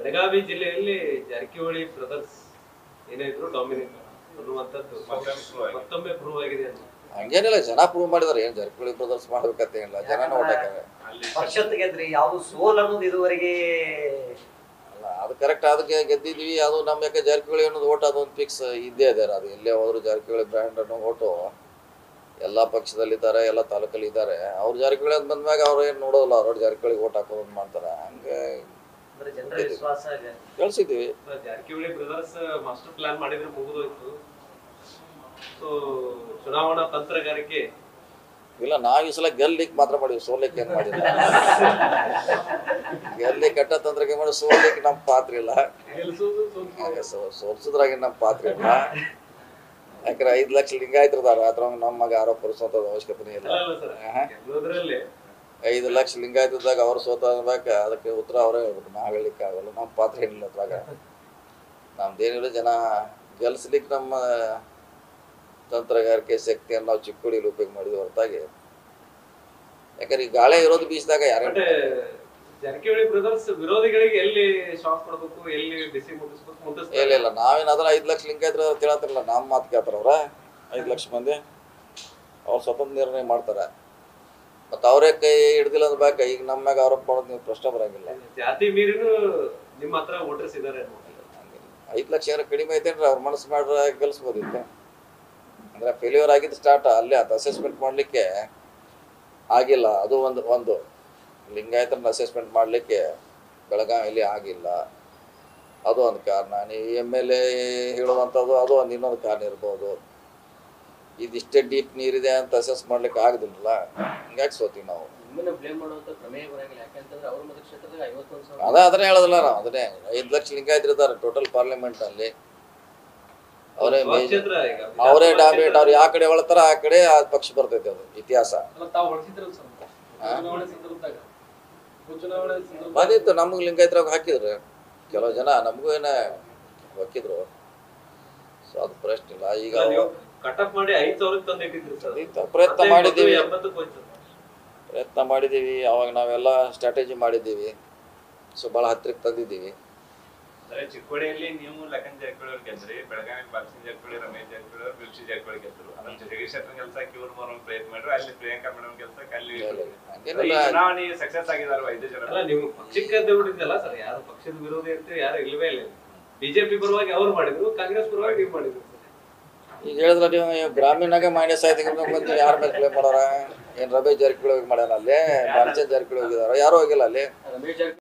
ಬೆಳಗಾವಿ ಜಿಲ್ಲೆಯಲ್ಲಿ ಜಾರಕಿಹೊಳಿ ಬ್ರದರ್ಸ್ ಏನೇ ಇದ್ರು ಡಾಮಿನೇಟ್ ಅನ್ನುವಂಥದ್ದು ಮತ್ತೊಮ್ಮೆ ಪ್ರೂವ್ ಆಗಿದೆ ಅಂತ ಹಂಗೇನಿಲ್ಲ ಜನ ಪ್ರೂವ್ ಮಾಡಿದಾರೆ ಏನ್ ಜಾರಕಿಹೊಳಿ ಬ್ರದರ್ಸ್ ಮಾಡ್ಬೇಕಂತ ಏನಿಲ್ಲ ಜನನ ಓಟ್ ಹಾಕ್ಯಾರೆ ಪಕ್ಷದ ಗೆದ್ರಿ ಯಾವ್ದು ಸೋಲ್ ಅನ್ನೋದು ಇದುವರೆಗೆ ಅಲ್ಲ ಅದು ಕರೆಕ್ಟ್ ಅದಕ್ಕೆ ಗೆದ್ದಿದ್ವಿ ಅದು ನಮ್ಮ ಯಾಕೆ ಜಾರಕಿಹೊಳಿ ಅನ್ನೋದು ಓಟ್ ಅದೊಂದು ಫಿಕ್ಸ್ ಇದ್ದೇ ಇದೆ ಅದು ಎಲ್ಲೇ ಹೋದ್ರು ಜಾರಕಿಹೊಳಿ ಬ್ರ್ಯಾಂಡ್ ಅನ್ನೋ ಓಟು ಎಲ್ಲ ಪಕ್ಷದಲ್ಲಿದ್ದಾರೆ ಎಲ್ಲ ತಾಲೂಕಲ್ಲಿ ಇದ್ದಾರೆ ಅವ್ರು ಜಾರಕಿಹೊಳಿ ಅಂತ ಬಂದ್ಮ್ಯಾಗ ಅವ್ರು ಏನು ನೋಡೋಲ್ಲ ಅವ್ರ ಜಾರಕಿಹೊಳಿ ಓಟ್ ಹಾಕೋದು ಅಂತ ಮಾಡ್ತಾರೆ ಹಂಗೆ ಅಂದ್ರೆ ಜನರ ವಿಶ್ವಾಸ ಕಳ್ಸಿದ್ದೀವಿ ಜಾರಕಿಹೊಳಿ ಬ್ರದರ್ಸ್ ಮಾಸ್ಟರ್ ಪ್ಲಾನ್ ಮಾಡಿದ್ರೆ ಮುಗಿದೋಯ್ತು ಸೊ ಚುನಾವಣಾ ತಂತ್ರಗಾರಿಕೆ ಇಲ್ಲ ನಾವ್ ಈ ಸಲ ಗೆಲ್ಲಿಕ್ ಮಾತ್ರ ಮಾಡಿವಿ ಸೋಲಿಕ್ಕೆ ಏನ್ ಮಾಡಿಲ್ಲ ಗೆಲ್ಲಿ ಕೆಟ್ಟ ತಂತ್ರಕ್ಕೆ ಮಾಡಿ ಸೋಲಿಕ್ಕೆ ನಮ್ಮ ಪಾತ್ರ ಇಲ್ಲ ಗೆಲ್ಸೋದು ಸ್ವಲ್ಪ ಹಾಗೆ ಸೋ- ಸೋಲ್ಸೋದ್ರಾಗ ನಮ್ಮ ಪಾತ್ರ ಇಲ್ಲ ಯಾಕಂದ್ರೆ ಐದ್ ಲಕ್ಷ ಲಿಂಗಾಯತರದಾರ ಅದ್ರ ನಮ್ಮ ಮಗ ಆರೋಪ ಹೊರಿಸುವಂತ ಅವಶ್ಯಕತೆ ಇಲ್ಲ ಅಲ್ಲ ಸರ್ ಗೆಲ್ಲೋದ್ರಲ್ಲಿ ಐದು ಲಕ್ಷ ಲಿಂಗಾಯತದಾಗ ಅವ್ರು ಸೋತ ಅನ್ಬೇಕು ಅದಕ್ಕೆ ಉತ್ತರ ಅವರೇ ಹೇಳ್ಬೇಕು ನಾವ್ ಹೇಳಿಕ್ಕೆ ಆಗಲ್ಲ ನಮ್ಮ ಪಾತ್ರ ಏನಿಲ್ಲ ಅದ್ರಾಗ ನಮ್ದೇನಿಲ್ಲ ಜನ ಗೆಲ್ಸ್ಲಿಕ್ಕೆ ನಮ್ಮ ತಂತ್ರಗಾರಿಕೆ ಶಕ್ತಿಯನ್ನು ನಾವು ಚಿಕ್ಕೋಡಿಲಿ ಉಪಯೋಗ ಮಾಡಿದ್ವಿ ಹೊರತಾಗಿ ಯಾಕಂದ್ರೆ ಈ ಗಾಳಿ ಇರೋದು ಬೀಸದಾಗ ಯಾರೇ ಬಟ್ ಜಾರಕಿಹೊಳಿ ಬ್ರದರ್ಸ್ ವಿರೋಧಿಗಳಿಗೆ ಎಲ್ಲಿ ಶಾಕ್ ಕೊಡ್ಬೇಕು ಎಲ್ಲಿ ಬಿಸಿ ಮುಟ್ಟಿಸ್ಬೇಕು ಇಲ್ಲ ಮುಟ್ಟಿಸ್ತಾರೆ ಇಲ್ಲ ನಾವೇನ್ ಅದ್ರ ಐದ್ ಲಕ್ಷ ಲಿಂಗಾಯತ್ರ ತಿಳತ್ತಿರಲ್ಲ ನಮ್ಮ ಮಾತು ಕೇಳ್ತಾರ ಅವ್ರ ಐದ್ ಲಕ್ಷ ಮಂದಿ ಅವ್ರು ಸ್ವತಂತ್ರ ನಿರ್ಣಯ ಮಾಡ್ತಾರೆ ಮತ್ತೆ ಅವರೇ ಕೈ ಹಿಡ್ದಿಲ್ಲ ಅಂದ್ ಬಾಕ ಈಗ ನಮ್ಮ ಮ್ಯಾಗ ಆರೋಪ ಮಾಡೋದು ನೀವು ಪ್ರಶ್ನೆ ಬರಂಗಿಲ್ಲ ಜಾತಿ ಮೀರಿನೂ ನಿಮ್ಮ ಹತ್ರ ವೋಟರ್ಸ್ ಇದಾರೆ ಐದು ಲಕ್ಷ ಏನೋ ಕಡಿಮೆ ಐತೇನ್ರಿ ಅವ್ರ ಮನಸ್ಸು ಮಾಡ್ರೆ ಗೆಲ್ಸ್ಬೋದಿತ್ತು ಅಂದ್ರೆ ಫೇಲ್ಯೂರ್ ಆಗಿದ್ದು ಸ್ಟಾರ್ಟ್ ಅಲ್ಲೇ ಅಂತ ಅಸೆಸ್ಮೆಂಟ್ ಮಾಡಲಿಕ್ಕೆ ಆಗಿಲ್ಲ ಅದು ಒಂದು ಒಂದು ಲಿಂಗಾಯತರನ್ನ ಅಸೆಸ್ಮೆಂಟ್ ಮಾಡಲಿಕ್ಕೆ ಬೆಳಗಾವಿಯಲ್ಲಿ ಆಗಿಲ್ಲ ಅದು ಒಂದು ಕಾರಣ ನೀವು ಎಮ್ ಎಲ್ ಎ ಹೇಳುವಂಥದ್ದು ಅದು ಒಂದು ಇನ್ನೊಂದು ಕಾರಣ ಇರ್ಬೋದು ಇದಿಷ್ಟೇ ಡೀಪ್ ನೀರಿದೆ ಅಂತ ಅಸೆಸ್ ಮಾಡ್ಲಿಕ್ಕೆ ಆಗುದಿಲ್ಲ ಹಿಂಗಾಗಿ ಸೋತೀವಿ ನಾವು ನಿಮ್ಮನ್ನ ಬ್ಲೇಮ್ ಮಾಡುವಂತ ಪ್ರಮೇಯ ಬರಂಗಿಲ್ಲ ಯಾಕಂತಂದ್ರೆ ಅವ್ರ ಮತಕ್ಷೇತ್ರದಾಗ ಐವತ್ತೊಂದು ಸಾವಿರ ಅದೇ ಅದನ್ನೇ ಹೇಳೋದಿಲ್ಲ ನಾವು ಅದನ್ನೇ ಐದು ಲಕ್ಷ ಲಿಂಗಾಯತರು ಇದ್ದಾರೆ ಟೋಟಲ್ ಪಾರ್ಲಿಮೆಂಟ್ ಅಲ್ಲಿ ಅವರೇ ಮೇಜರ್ ಕ್ಷೇತ್ರ ಈಗ ಅವರೇ ಡಾಮಿನೇಟ್ ಅವ್ರು ಯಾವ ಕಡೆ ಹೊಳ್ತಾರ ಆ ಕಡೆ ಆ ಪಕ್ಷ ಬರ್ತೈತೆ ಅದು ಇತಿಹಾಸ ಅಲ್ಲ ತಾವು ಹೊಡ್ಸಿದ್ರಲ್ಲ ಸರ್ ಚುನಾವಣೆ ಸಂದರ್ಭದಾಗ ಉಪಚುನಾವಣೆ ಸಂದರ್ಭ ಬಂದಿತ್ತು ನಮಗೆ ಲಿಂಗಾಯತರಾಗ ಹಾಕಿದ್ರು ಕೆಲವು ಜನ ನಮಗೂ ಏನ ಹಾಕಿದ್ರು ಸೊ ಅದು ಪ್ರಶ್ನೆ ಇಲ್ಲ ಈಗ ನೀವು ಕಟಪ್ ಮಾಡಿ ಐದ್ ಸಾವಿರಕ್ಕೆ ತಂದಿಟ್ಟಿದ್ರಿ ಸರ್ ಇಂಥ ಪ್ರಯತ್ನ ಮಾಡಿದ್ದೀವಿ ಎಂಬತ್ತಕ್ಕೆ ಹೋಯ್ತು ಪ್ರಯತ್ನ ಮಾಡಿದ್ದೀವಿ ಅವಾಗ ನಾವೆಲ್ಲ ಸ್ಟ್ರಾಟಜಿ ಮಾಡಿದ್ದೀವಿ ಸೊ ಭಾಳ ಹತ್ತಿರಕ್ಕೆ ತಂದಿದ್ದೀವಿ ಅಂದ್ರೆ ಚಿಕ್ಕೋಡಿಯಲ್ಲಿ ನೀವು ಲಖನ್ ಜಾರಕಿಹೊಳಿ ಅವ್ರು ಗೆದ್ರಿ ಬೆಳಗಾವಿ ಬಾಲಸಿಂಗ್ ಜಾರಕಿಹೊಳಿ ರಮೇಶ್ ಜಾರಕಿಹೊಳಿ ಅವ್ರು ಬಿರುಸಿ ಜಾರಕಿಹೊಳಿ ಗೆದ್ರು ಅದ್ರ ಜಗದೀಶ್ ಶೆಟ್ಟರ್ ಗೆಲ್ಸಕ್ಕೆ ಇವ್ರು ಮರೋ ಪ್ರಯತ್ನ ಮಾಡ್ರು ಅಲ್ಲಿ ಪ್ರಿಯಾಂಕಾ ಮೇಡಮ್ ಗೆಲ್ಸಕ್ಕೆ ಅಲ್ಲಿ ಇಲ್ಲ, ಇಲ್ಲ. ಈ ಹಂಗೇನಿಲ್ಲ ಚುನಾವಣೆ ಸಕ್ಸಸ್ ಆಗಿದಾರ ಐದು ಜನ ಅಲ್ಲ ನೀವು ಪಕ್ಷಕ್ಕೆ ಬಿಟ್ಟಿದ್ದಲ್ಲ ಸರ್ ಯಾರು ಪಕ್ಷದ ವಿರೋಧಿ ಅಂತ ಯಾರು ಇಲ್ವೇ ಇಲ್ಲ ಬಿಜೆಪಿ ಪರವಾಗಿ ಅವ್ರು ಮಾಡಿದ್ರು ಕಾಂಗ್ರೆಸ್ ಪರವಾಗಿ ನೀವು ಮಾಡಿದ್ರು ಸರ್ ಈಗ ಹೇಳಿದ್ರೆ ನೀವು ನೀವು ಗ್ರಾಮೀಣಾಗೆ ಮೈನಸ್ ಆಯ್ತು ಬಂದು ಯಾರ ಮೇಲೆ ಕ್ಲೇಮ್ ಮಾಡಾರ ಏನ್ ರಮೇಶ್ ಜಾರಕಿಹೊಳಿ ಹೋಗಿ ಮಾಡ್ಯಾರ ಅಲ್ಲಿ ಬಾಲಚಂದ್ ಜಾರಕಿಹೊಳಿ ಹೋಗಿದಾರ ಯಾರು ಹೋಗಿಲ್ಲ ಅಲ್ಲಿ ರಮೇಶ್ ಜಾರಕಿಹೊಳಿ